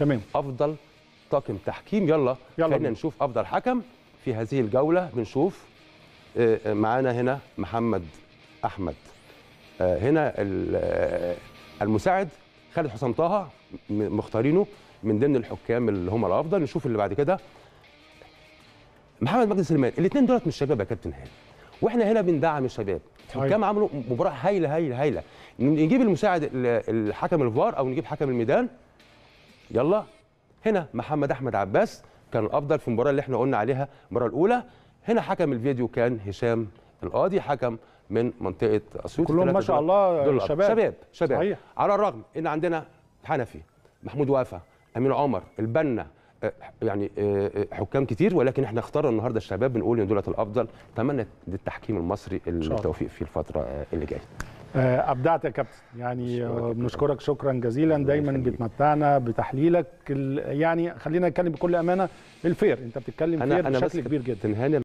تمام افضل طاقم تحكيم يلا, يلا خلينا بينا. نشوف افضل حكم في هذه الجوله بنشوف آه، آه، معانا هنا محمد احمد آه، هنا ال- آه، المساعد خالد حسام طه م- مختارينه من ضمن الحكام اللي هم الافضل نشوف اللي بعد كده محمد مجدي سليمان الاثنين دولت مش شباب يا كابتن هاني واحنا هنا بندعم الشباب صحيح. حكام عملوا مباراه هايله هايله هايله نجيب المساعد ال- الحكم الفار او نجيب حكم الميدان يلا هنا محمد احمد عباس كان الافضل في المباراه اللي احنا قلنا عليها المباراه الاولى هنا حكم الفيديو كان هشام القاضي حكم من منطقه اسيوط كلهم ثلاثة ما شاء دول- الله دول شباب. شباب شباب صحيح. على الرغم ان عندنا حنفي محمود وافا امين عمر البنا آه، يعني آه، آه، حكام كتير ولكن احنا اخترنا النهارده الشباب بنقول ان دولت الافضل اتمنى للتحكيم المصري الله. التوفيق في الفتره آه، اللي جايه آه، ابدعت يا كابتن يعني أشكرك آه، يا بنشكرك شكرا جزيلا دايما يخليك. بتمتعنا بتحليلك ال- يعني خلينا نتكلم بكل امانه الفير انت بتتكلم فير انا انا بس بشكل كبير جدا كابتن هاني